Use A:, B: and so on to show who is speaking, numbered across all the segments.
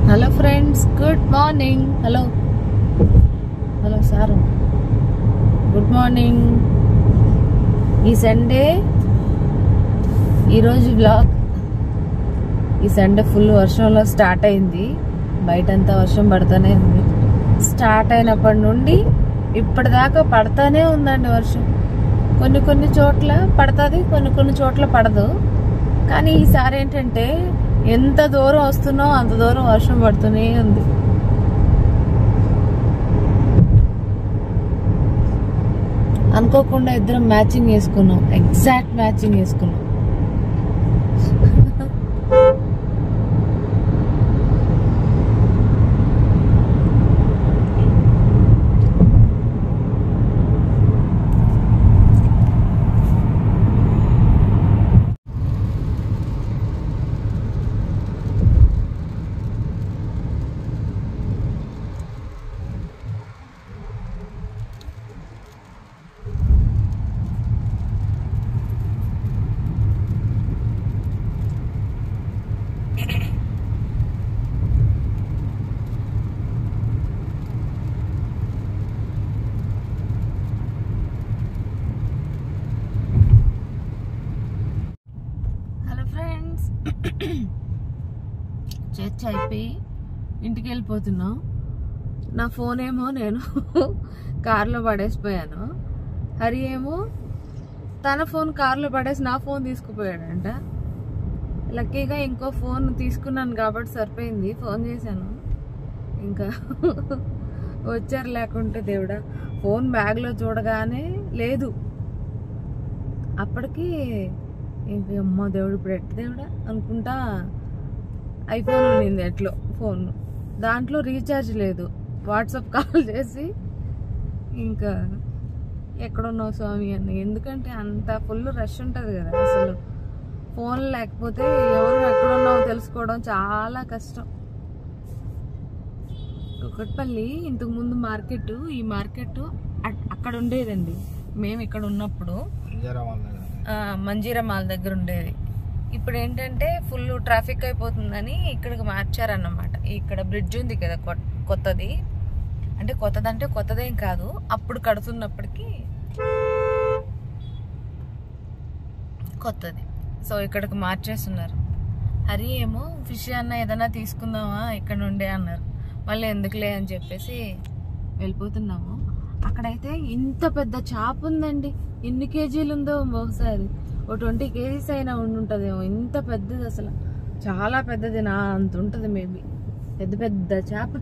A: Hello friends good morning hello hello sir good morning ఈ Sunday ఈరోజు blog ఈ Sunday full వర్షంలో start అయింది బయటంతా వర్షం పడుతూనే ఉంది స్టార్ట్ అయినప్పటి నుండి ఇప్పటిదాకా పడతానే ఉందండి వర్షం కొన్ని కొన్ని చోట్ల పడుతుంది కొన్ని కొన్ని చోట్ల పడదు కానీ ఈసారి ఏంటంటే ఎంత దూరం వస్తున్నో అంత దూరం వర్షం పడుతూనే ఉంది అనుకోకుండా ఇద్దరం మ్యాచింగ్ వేసుకున్నాం ఎగ్జాక్ట్ మ్యాచింగ్ వేసుకున్నాం హలో ఫ్రెండ్స్ చర్చ్ అయిపోయి ఇంటికి వెళ్ళిపోతున్నాం నా ఫోన్ ఏమో నేను కార్లో పడేసిపోయాను హరి ఏమో తన ఫోన్ కార్లో పడేసి నా ఫోన్ తీసుకుపోయాడంట లక్కీగా ఇంకో ఫోన్ తీసుకున్నాను కాబట్టి సరిపోయింది ఫోన్ చేశాను ఇంకా వచ్చారు లేకుంటే దేవుడా ఫోన్ బ్యాగ్లో చూడగానే లేదు అప్పటికి ఇంక అమ్మ దేవుడు ఇప్పుడు ఎట్ట దేవుడా అనుకుంటా ఐఫోన్ ఉండింది ఎట్లో ఫోన్ దాంట్లో రీఛార్జ్ లేదు వాట్సాప్ కాల్ చేసి ఇంకా ఎక్కడున్నావు స్వామి అని ఎందుకంటే అంత ఫుల్ రష్ ఉంటుంది కదా అసలు ఫోన్ లేకపోతే ఎవరు ఎక్కడున్నావో తెలుసుకోవడం చాలా కష్టం కుకట్పల్లి ఇంతకు ముందు మార్కెట్ ఈ మార్కెట్ అక్కడ ఉండేదండి మేము ఇక్కడ ఉన్నప్పుడు ఆ, మంజీరా మాల్ దగ్గర ఉండేది ఇప్పుడు ఏంటంటే ఫుల్ ట్రాఫిక్ అయిపోతుందని ఇక్కడికి మార్చారన్నమాట ఇక్కడ బ్రిడ్జ్ ఉంది కదా కొ- కొత్తది అంటే కొత్తదంటే కొత్తదేం కాదు అప్పుడు కడుతున్నప్పటికీ కొత్తది సో ఇక్కడికి మార్చేస్తున్నారు హరి ఏమో ఫిష్ అన్న ఏదైనా తీసుకుందామా ఇక్కడ నుండే అన్నారు మళ్ళీ ఎందుకులే అని చెప్పేసి వెళ్ళిపోతున్నాము అక్కడైతే ఇంత పెద్ద చేప ఉందండి ఎన్ని కేజీలు ఉందో బహుశా అది ఓ ట్వంటీ కేజీస్ అయినా ఉండుంటుందేమో ఇంత పెద్దది అసలు చాలా పెద్దది నా అంత ఉంటుంది మేబీ పెద్ద పెద్ద చేప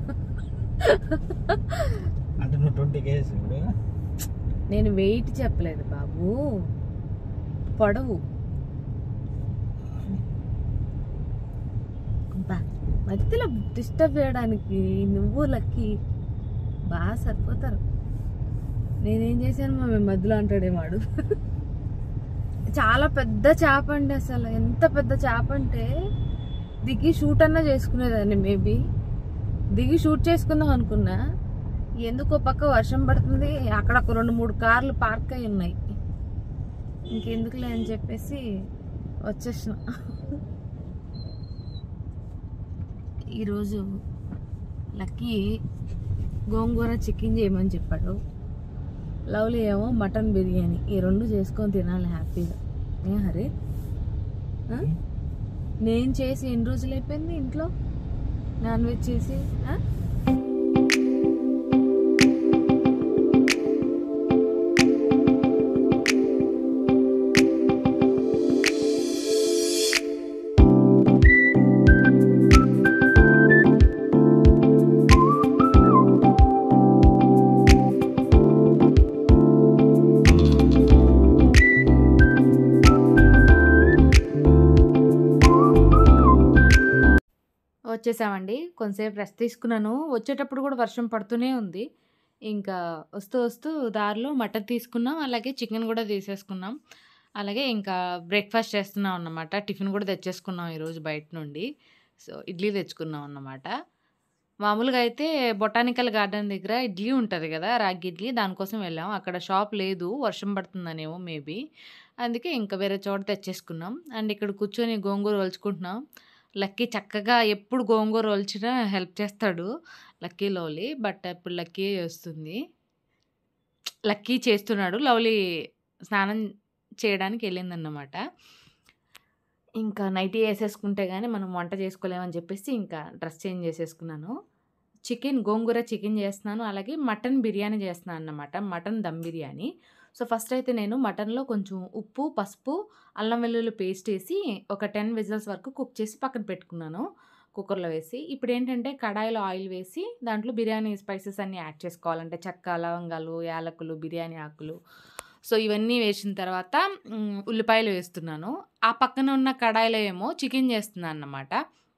B: అంటే నువ్వు ట్వంటీ కేజీస్ ఇప్పుడు
A: నేను వెయిట్ చెప్పలేదు బాబు పొడవు అబ్బా, మధ్యలో డిస్టర్బ్ చేయడానికి నువ్వు లక్కి బాగా సరిపోతారు నేనేం చేశాను మా మేము మధ్యలో అంటాడే వాడు చాలా పెద్ద చేప అండి అసలు ఎంత పెద్ద చేప అంటే దిగి షూట్ అన్నా చేసుకునేదాన్ని మేబీ దిగి షూట్ చేసుకుందాం అనుకున్నా ఎందుకో పక్క వర్షం పడుతుంది అక్కడ ఒక రెండు మూడు కార్లు పార్క్ అయి ఉన్నాయి ఇంకెందుకులే అని చెప్పేసి వచ్చేసిన ఈరోజు లక్కీ గోంగూర చికెన్ చేయమని చెప్పాడు లవ్లీ ఏమో మటన్ బిర్యానీ ఈ రెండు చేసుకొని తినాలి హ్యాపీగా ఏ హరి ఆ? నేను చేసి ఎన్ని రోజులు అయిపోయింది ఇంట్లో నాన్ వెజ్ చేసి ఆ? వచ్చేసామండి కొంతసేపు రెస్ట్ తీసుకున్నాను వచ్చేటప్పుడు కూడా వర్షం పడుతూనే ఉంది ఇంకా వస్తూ వస్తూ దారిలో మటన్ తీసుకున్నాం అలాగే చికెన్ కూడా తీసేసుకున్నాం అలాగే ఇంకా బ్రేక్ఫాస్ట్ చేస్తున్నాం అన్నమాట టిఫిన్ కూడా తెచ్చేసుకున్నాం ఈరోజు బయట నుండి సో ఇడ్లీ తెచ్చుకున్నాం అన్నమాట మామూలుగా అయితే బొటానికల్ గార్డెన్ దగ్గర ఇడ్లీ ఉంటుంది కదా రాగి ఇడ్లీ దానికోసం వెళ్ళాం అక్కడ షాప్ లేదు వర్షం పడుతుందనేమో మేబీ అందుకే ఇంకా వేరే చోట తెచ్చేసుకున్నాం అండ్ ఇక్కడ కూర్చొని గోంగూర వలుచుకుంటున్నాం
C: లక్కీ చక్కగా ఎప్పుడు గోంగూర ఒలిచినా హెల్ప్ చేస్తాడు లక్కీ లవ్లీ. బట్ ఇప్పుడు లక్కీయే చేస్తుంది. లక్కీ చేస్తున్నాడు. లవ్లీ స్నానం చేయడానికి ఎళ్ళిందన్నమాట. ఇంకా నైటీ ఏసేసుకుంటే గాని మనం వంట చేసుకోలేమని చెప్పేసి ఇంకా డ్రెస్ చేంజ్ చేసేసుకున్నాను. చికెన్ గోంగూర చికెన్ చేస్తున్నాను. అలాగే మటన్ బిర్యానీ చేస్తున్నాను అన్నమాట. Mutton dum biryani. So, first అయితే నేను మటన్‌లో కొంచెం ఉప్పు, పసుపు, అల్లం వెల్లుల్లి పేస్ట్ ఏసి ఒక 10 విజిల్స్ వరకు కుక్ చేసి పక్కన పెట్టుకున్నాను. కుక్కర్‌లో వేసి. ఇప్పుడేంటంటే కడాయిలో ఆయిల్ వేసి దాంట్లో బిర్యానీ స్పైసెస్ అన్నీ యాడ్ చేసుకోవాలంటే చెక్క, లవంగాలు, యాలకులు, బిర్యానీ ఆకులు. సో, ఇవన్నీ వేసిన తర్వాత హ్మ్, ఉల్లిపాయలు వేస్తున్నాను. ఆ పక్కన ఉన్న కడాయిలో ఏమో చికెన్ చేస్తున్నానన్నమాట.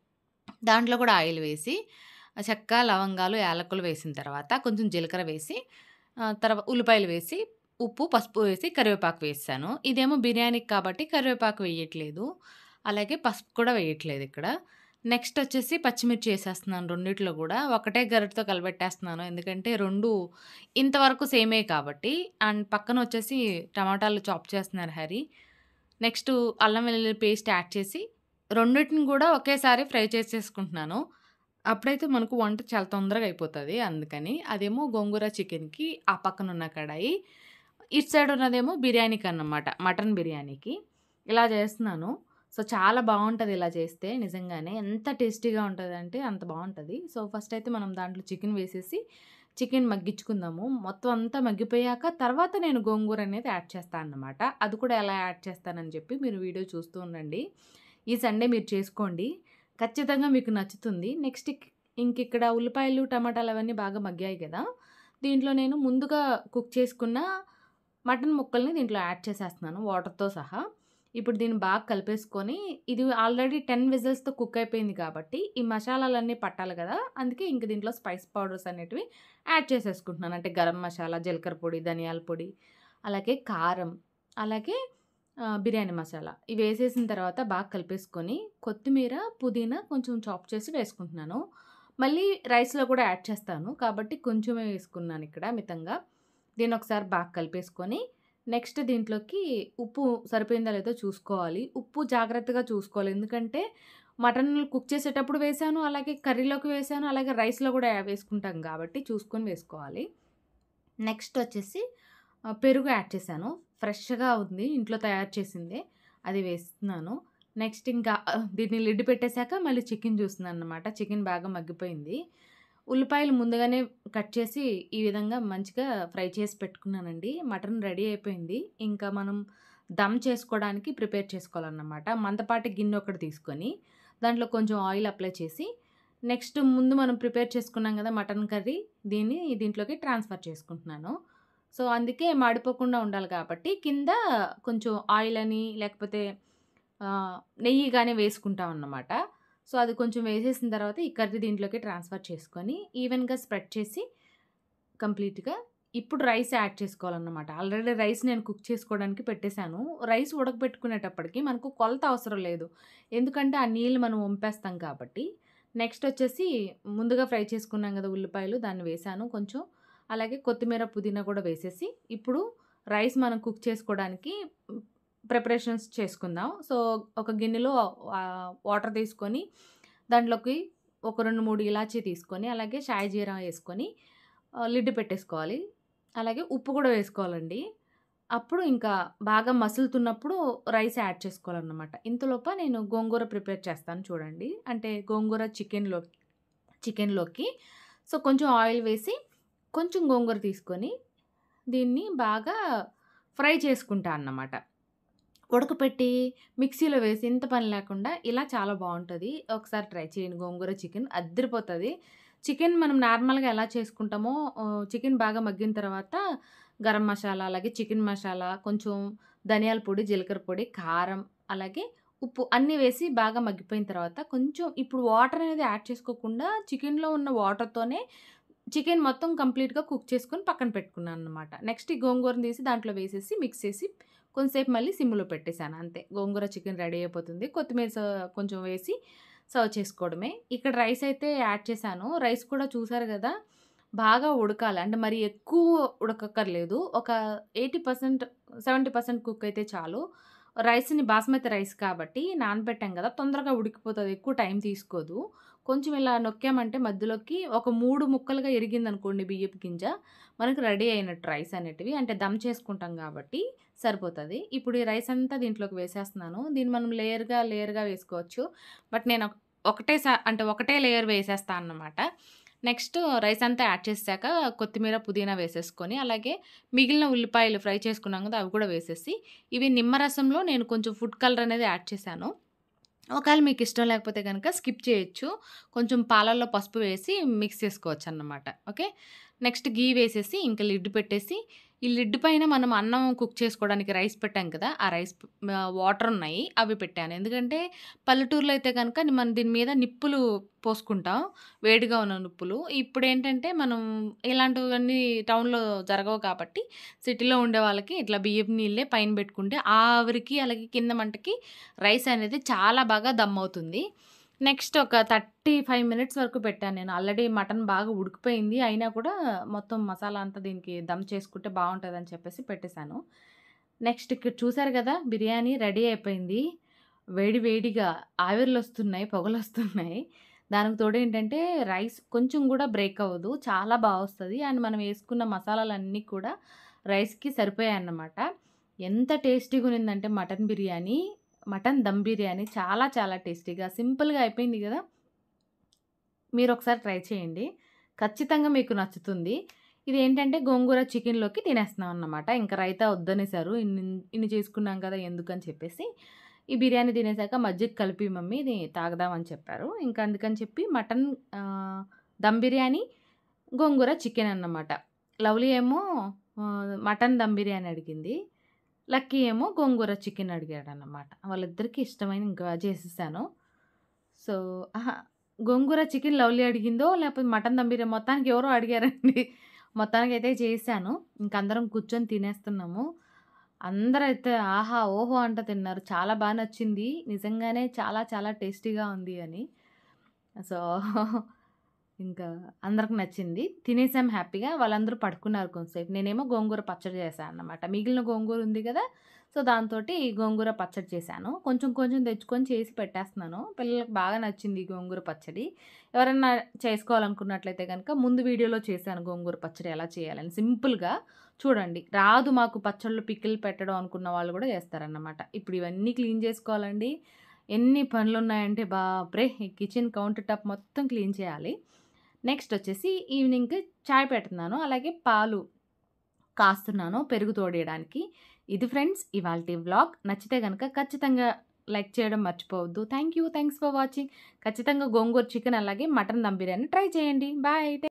C: దాంట్లో కూడా ఆయిల్ వేసి చెక్క, లవంగాలు, యాలకులు వేసిన తర్వాత కొంచెం జీలకర్ర వేసి ఆహ్, తర్వా ఉల్లిపాయలు వేసి, ఉప్పు, పసుపు వేసి కరివేపాకు వేసేసాను. ఇదేమో బిర్యానీకి కాబట్టి కరివేపాకు వేయట్లేదు. అలాగే పసుపు కూడా వేయట్లేదు ఇక్కడ. నెక్స్ట్ వచ్చేసి పచ్చిమిర్చి ఏసేస్తున్నాను రెండిట్లో గూడా. ఒకటే గరిటెతో కలబెట్టేస్తున్నాను. ఎందుకంటే 2 ఇంతవరకు సేమే కాబట్టి. అండ్ పక్కన వచ్చేసి టమాటాలు చాప్ చేస్తున్నారు హరి. నెక్స్టు అల్లం వెల్లుల్లి పేస్ట్ యాడ్ చేసి రెండిటిని గూడా ఒకేసారి ఫ్రై చేసేసుకుంటున్నాను. అప్పుడైతే మనకు వంట చాలా తొందరగా అయిపోతది అందుకని. అదేమో గోంగూర చికెన్‌కి ఆ పక్కన ఉన్న కడాయి. ఇటు సైడ్ ఉన్నదేమో బిర్యానీకన్నమాట. మటన్ బిర్యానీకి. ఇలా చేస్తున్నాను. సో, చాలా బావుంటది ఇలా చేస్తే నిజంగానే. ఎంత టేస్టీగా ఉంటదంటే అంత బావుంటది. సో, ఫస్ట్ అయితే మనం దాంట్లో చికెన్ వేసేసి చికెన్ మగ్గించుకుందాము. మొత్తం అంతా మగ్గిపోయాక తర్వాత నేను గోంగూర అనేది యాడ్ చేస్తానన్నమాట. అది కూడా ఎలా యాడ్ చేస్తానని చెప్పి మీరు వీడియో చూస్తూ ఉండండి. ఈ సండే మీరు చేసుకోండి. ఖచ్చితంగా మీకు నచ్చుతుంది. నెక్స్ట్ ఇక్ ఇంకిక్కడ ఉల్లిపాయలు, టమాటాలు అవన్నీ బాగా మగ్గాయి గదా! దీంట్లో నేను ముందుగా కుక్ చేసుకున్న మటన్ ముక్కల్ని దీంట్లో యాడ్ చేసేస్తున్నాను వాటర్‌తో సహా. ఇప్పుడు దీన్ని బాగా కలిపేసుకొని ఇది ఆల్రెడీ 10 విజిల్స్‌తో కుక్ అయిపోయింది కాబట్టి ఈ మసాలాలన్నీ పట్టాలి గదా! అందుకే ఇంక దీంట్లో స్పైస్ పౌడర్స్ అనేటివి యాడ్ చేసేసుకుంటున్నాను. అంటే గరం మసాలా, జీలకర్ర పొడి, ధనియాల పొడి, అలాగే కారం, అలాగే ఆహ్, బిర్యానీ మసాలా. ఇవి వేసేసిన తర్వాత బాగా కలిపేసుకొని కొత్తిమీర, పుదీనా కొంచెం చాప్ చేసి వేసుకుంటున్నాను. మళ్ళీ రైస్‌లో కూడా యాడ్ చేస్తాను. కాబట్టి కొంచెమే వేసుకున్నాను ఇక్కడ మితంగా. దీన్ని ఒకసారి బాగా కలిపేసుకొని నెక్స్ట్ దీంట్లోకి ఉప్పు సరిపోయిందో లేదో చూసుకోవాలి. ఉప్పు జాగ్రత్తగా చూసుకోవాలి. ఎందుకంటే మటన్ కుక్ చేసేటప్పుడు వేశాను. అలాగే కర్రీలోకి వేశాను. అలాగే రైస్‌లో కూడా వేసుకుంటాం కాబట్టి చూసుకొని వేసుకోవాలి. నెక్స్ట్ వచ్చేసి ఆహ్, పెరుగు యాడ్ చేశాను. ఫ్రెష్‌గా ఉంది. ఇంట్లో తయారు చేసిందే. అది వేస్తున్నాను. నెక్స్ట్ ఇంకా ఆహ్, దీన్ని లిడ్ పెట్టేసాక మళ్ళీ చికెన్ చూస్తున్నానన్నమాట. చికెన్ బాగా మగ్గిపోయింది. ఉల్లిపాయలు ముందుగానే కట్ చేసి ఈ విధంగా మంచిగా ఫ్రై చేసి పెట్టుకున్నానండి. మటన్ రెడీ అయిపోయింది. ఇంకా మనం దమ్ చేసుకోవడానికి ప్రిపేర్ చేసుకోవాలన్నమాట. మందపాటి గిన్నె ఒకటి తీసుకొని దాంట్లో కొంచెం ఆయిల్ అప్లై చేసి నెక్స్ట్ ముందు మనం ప్రిపేర్ చేసుకున్నాం గదా! మటన్ కర్రీ దీన్ని దీంట్లోకి ట్రాన్స్‌ఫర్ చేసుకుంటున్నాను. సో, అందుకే మాడిపోకుండా ఉండాలి కాబట్టి కింద కొంచెం ఆయిల్ అని లేకపోతే ఆహ్, నెయ్యి గాని వేసుకుంటామన్నమాట. సో, అది కొంచెం వేసేసిన తర్వాత ఈ కర్రీ దీంట్లోకి ట్రాన్స్‌ఫర్ చేసుకొని ఈవెన్‌గా స్ప్రెడ్ చేసి కంప్లీట్‌గా ఇప్పుడు రైస్ యాడ్ చేసుకోవాలన్నమాట. ఆల్రెడీ రైస్ నేను కుక్ చేసుకోవడానికి పెట్టేసాను. రైస్ ఉడకబెట్టుకునేటప్పటికి మనకు కొలత అవసరం లేదు. ఎందుకంటే ఆ నీళ్ళు మనం వంపేస్తాం కాబట్టి. నెక్స్ట్ వచ్చేసి ముందుగా ఫ్రై చేసుకున్నాం గదా! ఉల్లిపాయలు దాన్ని వేశాను కొంచెం. అలాగే కొత్తిమీర, పుదీనా కూడా వేసేసి ఇప్పుడు రైస్ మనం కుక్ చేసుకోవడానికి ప్రిపరేషన్స్ చేసుకుందాం. సో, ఒక గిన్నెలో ఆహ్, వాటర్ తీసుకొని దాంట్లోకి ఒక 2, 3 ఇలాచీ తీసుకొని అలాగే షాయి జీరా ఏసుకొని ఆహ్, లిడ్ పెట్టేసుకోవాలి. అలాగే ఉప్పు కూడా వేసుకోవాలండి. అప్పుడు ఇంకా బాగా మసులుతున్నప్పుడు రైస్ యాడ్ చేసుకోవాలన్నమాట. ఇంతలోప నేను గోంగూర ప్రిపేర్ చేస్తాను చూడండి. అంటే గోంగూర చికెన్‌లో చికెన్‌లోకి సో, కొంచెం ఆయిల్ వేసి కొంచెం గోంగూర తీసుకొని దీన్ని బాగా ఫ్రై చేసుకుంటా అన్నమాట. ఉడకపెట్టి మిక్సీలో వేసి ఇంత పని లేకుండా ఇలా చాలా బావుంటది. ఒకసారి ట్రై చేయండి గోంగూర చికెన్ అద్దిరిపోతది. చికెన్ మనం నార్మల్‌గా ఎలా చేసుకుంటామో ఆహ్, చికెన్ బాగా మగ్గిన తర్వాత గరం మసాలా, అలాగే చికెన్ మసాలా, కొంచెం ధనియాల పొడి, జీలకర్ర పొడి, కారం, అలాగే ఉప్పు అన్నీ వేసి బాగా మగ్గిపోయిన తర్వాత కొంచెం ఇప్పుడు వాటర్ అనేది యాడ్ చేసుకోకుండా చికెన్‌లో ఉన్న వాటర్‌తోనే చికెన్ మొత్తం కంప్లీట్‌గా కుక్ చేసుకొని పక్కన పెట్టుకున్నానన్నమాట. నెక్స్ట్ ఈ గోంగూరని తీసి దాంట్లో వేసేసి మిక్స్ చేసి కొంసేపు మళ్ళీ సిమ్‌లో పెట్టేసాను అంతే. గోంగూర చికెన్ రెడీ అయిపోతుంది. కొత్తిమీర స కొంచెం వేసి సర్వ్ చేసుకోవడమే. ఇక్కడ రైస్ అయితే యాడ్ చేశాను. రైస్ కూడా చూసారు గదా! బాగా ఉడకాలి. అంటే మరి ఎక్కువ ఉడకక్కర్లేదు. ఒక 80% 70% కుక్ అయితే చాలు. రైస్‌ని బాస్మతి రైస్ కాబట్టి నానబెట్టాం కదా! తొందరగా ఉడికిపోతది. ఎక్కువ టైం తీసుకోదు. కొంచెం ఇలా నొక్కామంటే మధ్యలోకి ఒక 3 ముక్కలుగా ఇరిగిందనుకోండి బియ్యపు గింజ, మనకు రెడీ అయినట్టు రైస్ అనేటివి. అంటే దమ్ చేసుకుంటాం కాబట్టి సరిపోతది. ఇప్పుడు ఈ రైస్ అంతా దీంట్లోకి వేసేస్తున్నాను. దీన్ని మనం లేయర్‌గా, లేయర్‌గా వేసుకోవచ్చు. బట్ నేను ఒక ఒకటే సా అంటే ఒకటే లేయర్ వేసేస్తా అన్నమాట. నెక్స్ట్ రైస్ అంతా యాడ్ చేసాక కొత్తిమీర, పుదీనా వేసేసుకొని, అలాగే మిగిలిన ఉల్లిపాయలు ఫ్రై చేసుకున్నాం కదా! అవి కూడా వేసేసి, ఇవి నిమ్మరసంలో నేను కొంచెం ఫుడ్ కలర్ అనేది యాడ్ చేశాను. ఒకవేళ మీకు ఇష్టం లేకపోతే గనక స్కిప్ చేయొచ్చు. కొంచెం పాలల్లో పసుపు వేసి మిక్స్ చేసుకోవచ్చన్నమాట. ఓకే. నెక్స్ట్ ఘీ వేసేసి ఇంక లిడ్ పెట్టేసి, ఈ లిడ్ పైన మనం అన్నం కుక్ చేసుకోవడానికి రైస్ పెట్టాం కదా! ఆ రైస్ ఆహ్, వాటర్ ఉన్నాయి. అవి పెట్టాను. ఎందుకంటే పల్లెటూరులో అయితే గనక మనం దీని మీద నిప్పులు పోసుకుంటాం. వేడిగా ఉన్న నిప్పులు. ఇప్పుడేంటంటే మనం ఇలాంటివన్నీ టౌన్‌లో జరగవు కాబట్టి సిటీలో ఉండే వాళ్ళకి ఇట్లా బియ్యపు నీళ్ళే పైన పెట్టుకుంటే ఆ ఆవిరికి, అలాగే కింద మంటకి రైస్ అనేది చాలా బాగా దమ్ అవుతుంది. నెక్స్ట్ ఒక 35 మినిట్స్ వరకు పెట్టాను నేను. ఆల్రెడీ మటన్ బాగా ఉడికిపోయింది. అయినా కూడా మొత్తం మసాలా అంతా దీనికి దమ్ చేసుకుంటే బావుంటదని చెప్పేసి పెట్టేసాను. నెక్స్ట్ ఇక్కడ చూసారు కదా! బిర్యానీ రెడీ అయిపోయింది. వేడి వేడిగా ఆవిర్లొస్తున్నాయి, పొగలొస్తున్నాయి. దానికి తోడు ఏంటంటే రైస్ కొంచెం కూడా బ్రేక్ అవ్వదు. చాలా బా వస్తది. అండ్ మనం వేసుకున్న మసాలాలన్నీ కూడా రైస్‌కి సరిపోయాయన్నమాట. ఎంత టేస్టీగా ఉన్నిందంటే మటన్ బిర్యానీ, మటన్ దమ్ బిర్యానీ చాలా చాలా టేస్టీగా సింపుల్‌గా అయిపోయింది గదా! మీరొకసారి ట్రై చేయండి. ఖచ్చితంగా మీకు నచ్చుతుంది. ఇదేంటంటే గోంగూర చికెన్‌లోకి తినేస్తున్నాం అన్నమాట. ఇంక రైతా వద్దనేసారు. ఇన్ని ఇన్ని చేసుకున్నాం కదా! ఎందుకని చెప్పేసి, ఈ బిర్యానీ తినేసాక మజ్జిగ కలిపి మమ్మీ ఇది తాగుదాం అని చెప్పారు. ఇంక అందుకని చెప్పి మటన్ ఆహ్, దమ్ బిర్యానీ, గోంగూర చికెన్ అన్నమాట. లవ్లీ ఏమో ఆహ్, మటన్ దమ్ బిర్యానీ అడిగింది. లక్కీ ఏమో గోంగూర చికెన్ అడిగాడన్నమాట. వాళ్ళిద్దరికీ ఇష్టమైన ఇంకా చేసేసాను. సో అహా! గోంగూర చికెన్ లవ్లీ అడిగిందో, లేకపోతే మటన్ దమ్ బిర్యానీ మొత్తానికి ఎవరో అడిగారండి. మొత్తానికైతే చేశాను. ఇంక అందరం కూర్చొని తినేస్తున్నాము. అందరైతే ఆహా! ఓహో! అంట తిన్నారు. చాలా బా నచ్చింది. నిజంగానే చాలా చాలా టేస్టీగా ఉంది అని. సో ఇంకా అందరికి నచ్చింది. తినేసాం హ్యాపీగా. వాళ్ళందరూ పడుకున్నారు కొంసేపు. నేనేమో గోంగూర పచ్చడి చేశా అన్నమాట. మిగిలిన గోంగూర ఉంది గదా! సో దాంతోటి గోంగూర పచ్చడి చేశాను. కొంచెం కొంచెం తెచ్చుకొని చేసి పెట్టేస్తున్నాను. పిల్లలకి బాగా నచ్చింది ఈ గోంగూర పచ్చడి. ఎవరన్నా చేసుకోవాలనుకున్నట్లయితే గనక ముందు వీడియోలో చేశాను గోంగూర పచ్చడి ఎలా చేయాలని సింపుల్‌గా. చూడండి. రాదు మాకు పచ్చళ్ళు, పికిల్ పెట్టడం అనుకున్న వాళ్ళు కూడా చేస్తారన్నమాట. ఇప్పుడు ఇవన్నీ క్లీన్ చేసుకోవాలండి. ఎన్ని పనులున్నాయంటే బాప్రే! ఈ కిచెన్ కౌంటర్ టాప్ మొత్తం క్లీన్ చేయాలి. నెక్స్ట్ వచ్చేసి ఈవినింగ్‌కి చాయ్ పెడుతున్నాను. అలాగే పాలు కాస్తున్నాను పెరుగు తోడేయడానికి. ఇది ఫ్రెండ్స్ ఇవాల్టి వ్లాగ్. నచ్చితే గనక ఖచ్చితంగా లైక్ చేయడం మర్చిపోవద్దు. Thank you. Thanks for watching. ఖచ్చితంగా గోంగూర చికెన్ అలాగే మటన్ దమ్ బిర్యానీ ట్రై చేయండి. బాయ్.